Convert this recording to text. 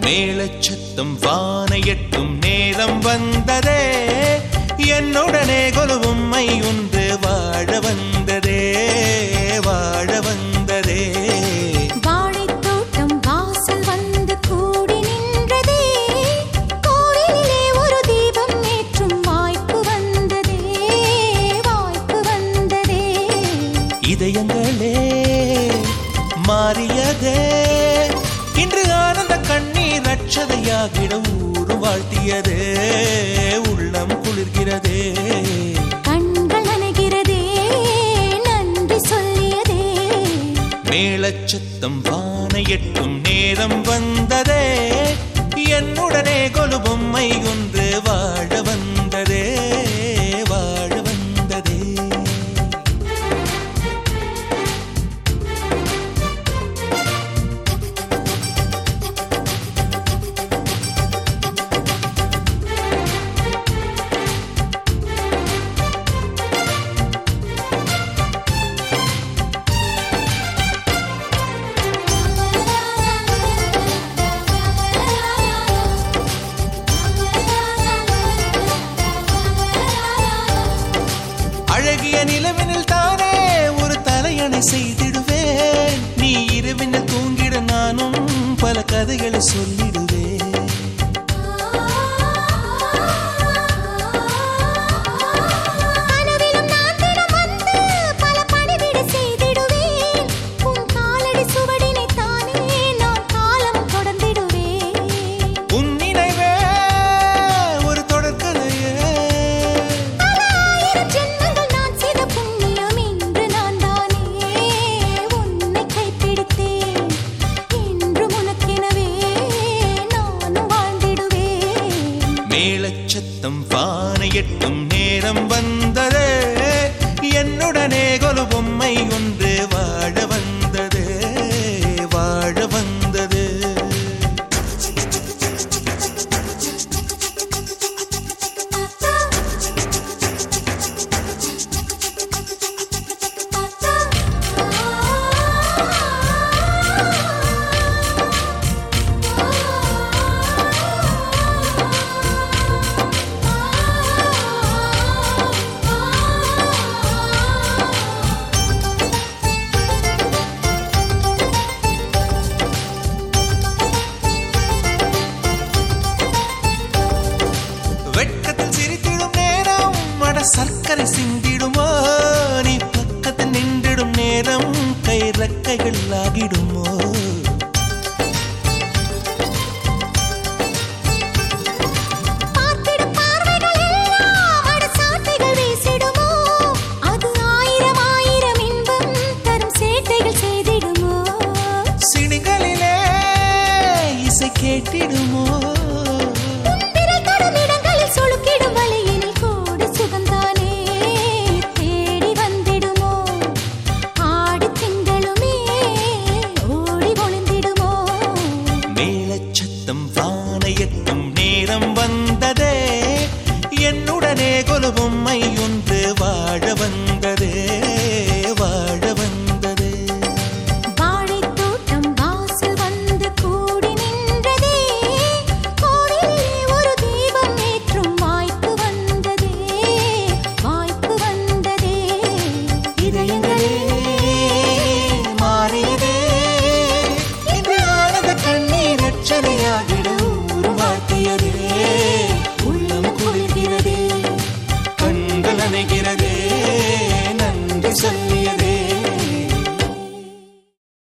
மேளச்சத்தம் வானை எட்டும் நேரம் வந்ததே என்னுடனே கொலுவும்மை ஒன்று வாழ வந்ததே வாழ வந்ததே வாழைத்தோட்டம் வாசல் வந்து கூடி நின்றதே கோவிலிலே ஒரு தீபம் ஏற்றும் வாய்ப்பு வந்ததே வாய்ப்பு வந்ததே இதயங்களே மாறியதே இன்று ஆனந்த கண்ணீர் அச்சதையாகிட ஊரு வாழ்த்தியதே உள்ளம் குளிர்கிறதே கண்கள் நனைகிறதே நன்றி சொல்லியதே மேளச்சத்தம் வானை எட்டும் நேரம் வந்ததே என்னுடனே கொலுபொம்மை ஒன்று வாழ வந்ததே வாழ வந்ததே அழகிய நிலவினில் தானே ஒரு தலையணை செய்திடுவேன் நீ இரவினில் தூங்கிட நானும் பல கதைகளை சொல்லிடுவேன் கனவிலும் நான் தினம் வந்து பல பணிவிடை செய்திடுவேன் உன் காலடி சுவடினை தானே நான் காலம் தொடர்ந்திடுவேன் உன் நினைவே ஒரு தொடர்கதையே பல ஆயிரம் ஜென்மங்கள் நான் செய்த புண்ணியம் இன்று நான் தானே உன்னை கைப்பிடித்தேன் என்றும் உனக்கெனவே நானும் வாழ்ந்திடுவேன் மேளச்சத்தம் வானை எட்டும் நேரம் வந்ததே என்னுடனே கொலு பொம்மை ஒன்று வாழ வந்ததே வாழ வந்ததே வெட்கத்தில் சிரித்திடும் நேரம் மட சர்க்கரை சிந்திடுமோ நீ பக்கத்தில் நின்றிடும் நேரம் கை ரெக்கைகள் ஆகிடுமோ பார்த்திடும் பார்வைகள் எல்லாம் அடசாட்டைகள் வீசிடுமோ அது ஆயிரம் ஆயிரம் இன்பம் தரும் சேட்டைகள் செய்திடுமோ சிணிகளிலே இசை கேட்டிடுமோ விரல் தொடும் இடங்களில் சுளுக்கிடும் வழியினில் கோடி சுகந்தானே தேடி வந்திடுமோ ஆடி திங்களுமே ஓடி ஒளிந்திடுமோ மேலச்சத்தம் வானை எட்டும் நேரம் வந்ததே என்னுடனே கொலுபொம்மை ஒன்று வாழ வந்ததே